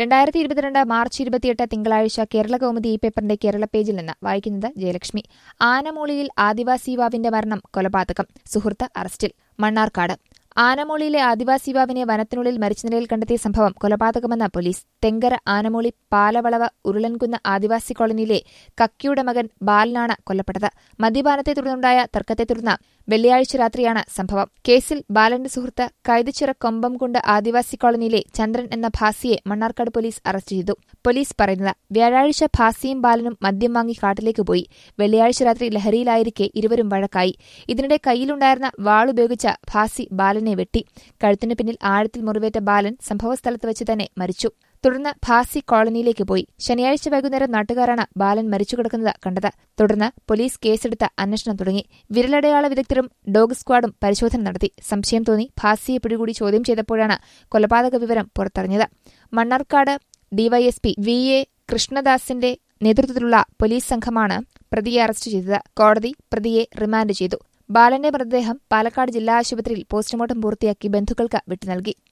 രണ്ടായിരത്തി ഇരുപത്തിരണ്ട് മാർച്ച് ഇരുപത്തിയെട്ട് തിങ്കളാഴ്ച കേരള കൗമുദി ഈ പേപ്പറിന്റെ കേരള പേജിൽ നിന്ന് വായിക്കുന്നത് ജയലക്ഷ്മി ആനമൂളിയിൽ ആദിവാസി യുവാവിന്റെ മരണം കൊലപാതകം സുഹൃത്ത് അറസ്റ്റിൽ മണ്ണാർക്കാട് ആനമൂളിയിലെ ആദിവാസി യുവാവിനെ വനത്തിനുള്ളിൽ മരിച്ച നിലയിൽ കണ്ടെത്തിയ സംഭവം കൊലപാതകമെന്ന് പോലീസ് തെങ്കര ആനമൂളി പാലവളവ് ഉരുളൻകുന്ന് ആദിവാസി കോളനിയിലെ കക്കിയുടെ മകൻ ബാലനാണ് കൊല്ലപ്പെട്ടത് മദ്യപാനത്തെ തുടർന്നുണ്ടായ തർക്കത്തെ തുടർന്ന് വെള്ളിയാഴ്ച രാത്രിയാണ് സംഭവം കേസിൽ ബാലന്റെ സുഹൃത്ത് കൈതച്ചിറ കൊമ്പംകുണ്ട് ആദിവാസി കോളനിയിലെ ചന്ദ്രൻ എന്ന ഭാസിയെ മണ്ണാർക്കാട് പോലീസ് അറസ്റ്റ് ചെയ്തു പോലീസ് പറയുന്നത് വ്യാഴാഴ്ച ഭാസിയും ബാലനും മദ്യം വാങ്ങി കാട്ടിലേക്ക് പോയി വെള്ളിയാഴ്ച രാത്രി ലഹരിയിലായിരിക്കെ ഇരുവരും വഴക്കായി ഇതിനിടെ കയ്യിലുണ്ടായിരുന്ന വാളുപയോഗിച്ച് ഭാസി ബാലനെ വെട്ടി കഴുത്തിന് പിന്നിൽ ആഴത്തിൽ മുറിവേറ്റ ബാലൻ സംഭവസ്ഥലത്ത് വെച്ച് തന്നെ മരിച്ചു തുടർന്ന് ഭാസി കോളനിയിലേക്ക് പോയി ശനിയാഴ്ച വൈകുന്നേരം നാട്ടുകാരാണ് ബാലൻ മരിച്ചു കിടക്കുന്നത് കണ്ടത് തുടർന്ന് പോലീസ് കേസെടുത്ത് അന്വേഷണം തുടങ്ങി വിരലടയാള വിദഗ്ധരും ഡോഗ് സ്ക്വാഡും പരിശോധന നടത്തി സംശയം തോന്നി ഭാസിയെ പിടികൂടി ചോദ്യം ചെയ്തപ്പോഴാണ് കൊലപാതക വിവരം പുറത്തറിഞ്ഞത് മണ്ണാർക്കാട് ഡിവൈഎസ്പി വി എ കൃഷ്ണദാസിന്റെ നേതൃത്വത്തിലുള്ള പോലീസ് സംഘമാണ് പ്രതിയെ അറസ്റ്റ് ചെയ്തത് കോടതി പ്രതിയെ റിമാൻഡ് ചെയ്തു ബാലന്റെ മൃതദേഹം പാലക്കാട് ജില്ലാ ആശുപത്രിയിൽ പോസ്റ്റ്മോർട്ടം പൂർത്തിയാക്കി ബന്ധുക്കൾക്ക് വിട്ടുനൽകി